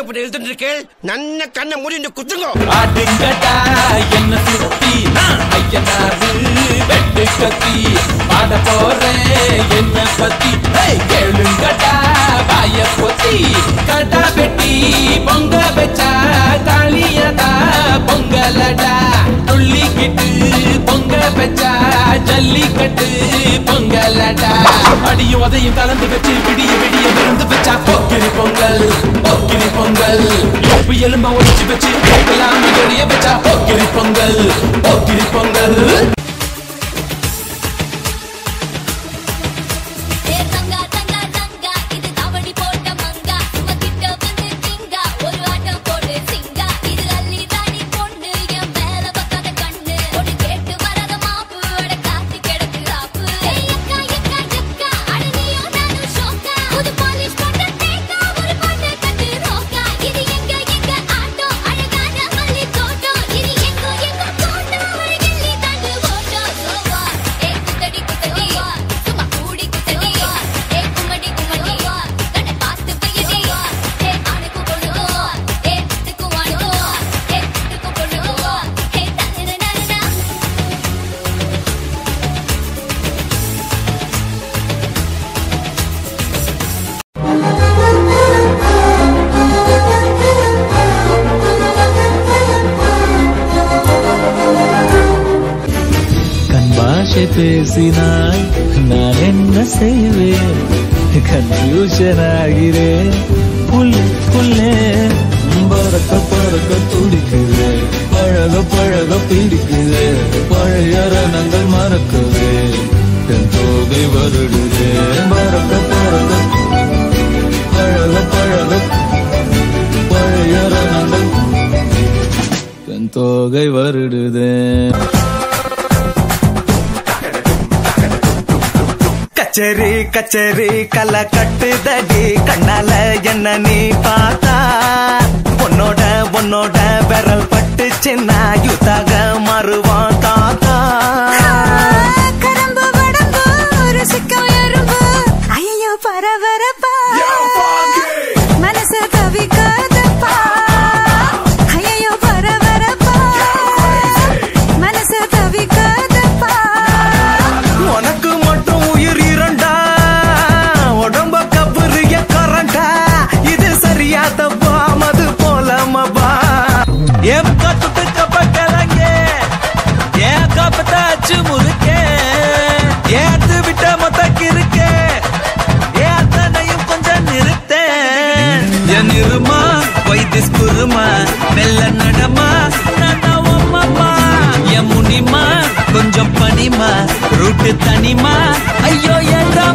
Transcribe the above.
இப்படி எழுதிட்டு இருக்கேன் நன்ன கண்ணை மூடி குத்துங்க ஆட்டுங்கடா என்ன சுத்தி நான் ஐயனாரு வெட்டு கத்தி பாட போறேன் என்ன பத்தி ஏய், கேளுங்கடா வாய பொத்தி கடா வெட்டி பொங்க வச்சா தாலியதா பொங்கலடா துள்ளிக்கிட்டு பொங்க வச்சா ஜல்லிக்கட்டு பொங்கலடா அடியும் அதையும் கலந்து வச்சு விடிய விடிய விருந்து வச்சா போக்கிரி பொங்கல் போக்கிரி பொங்கல் எலும்பு எலும்பா ஒழிச்சு வச்சு கேட்கலாம் எரிய வச்சா போக்கிரி பொங்கல் போக்கிரி பொங்கல் ஏ தங்கா தங்கா தங்கா இது தாவணி போட்ட மங்கா சும்மா கிட்ட வந்து திங்கா ஒரு ஆட்டம் போடு சிங்கா இது அள்ளி ராணி பொண்ணு என் மேல பக்காத கண்ணு ஒண்ணு கேட்டு வராத மாப்பு அட காத்து கிடக்கு ஆப்பு ஏய் அக்கா அக்கா அக்கா அட நீயும் நானும் ஷோக்கா புது பாலிஷ் போட்ட தேக்கா ஒரு பாட்டு கட்டு ரோக்கா இது எங்க எங்க ஆட்டோ அழகான மல்லி தோட்டம் இது எங்க எங்க தோட்டம் அழகில்லி தண்டு ஓட்டம் சோவா ஏ குத்தடி குத்தடி சும்மா கூடி குத்தடி ஏ கும்மடி கும்மடி கண்ணை பார்த்து பையடி ஏ ஆணுக்கு பொண்ணுக்கோ ஏ திக்கு வாணுக்கோ ஏ திக்கு பொண்ணுக்கோ ஏ தன்னன நனனா கண் பாஷை பேசினாய் நான் என்ன செய்வேன் கன்ஃபியூஷன் ஆகிறேன் புள்ளே புள்ளே பறக்க பறக்க துடிக்குது பழக பழக பிடிக்குது பழைய ரணங்கள் மறக்குது என் தோகை வருடுது பறக்க பறக்க பழக பழக பழைய ரணங்கள் என் தோகை வருடுதே கச்சேரி கச்சேரி கலை கட்டுதடி கண்ணால என்ன நீ பார்த்தா உன்னோட உன்னோட விரல் பட்டுச்சுன்னா யுத்தாக மாறுவான் தாத்தா கரம்பு வடம்பு ருசிக்கும் எறும்பு ஐயோ பரபரப்பா மனசு தவிக்காதப்பா ஐயோ பரபரப்பா மனசு தவிக்காதப்பா உனக்கு மட்டும் உயிர் இரண்டா உடம்ப கபுரிய கரண்டா இது சரியா தப்பா மது போலமபா ஏன் கத்துட்டு கப்பக்கலங்க ஏன் கப்பத்தாச்சு முறுக்கே ஏத்து விட்ட மொத்தக்கு இருக்கே ஏன் அத்தனையும் கொஞ்சம் நிறுத்தேன் என் இருமா வைத்திஸ் குருமா மெல்ல நடமா நடவம்மா என் முனிமா கொஞ்சம் பனிமா ரூட்டு தனிமா ஐயோ ஏண்டா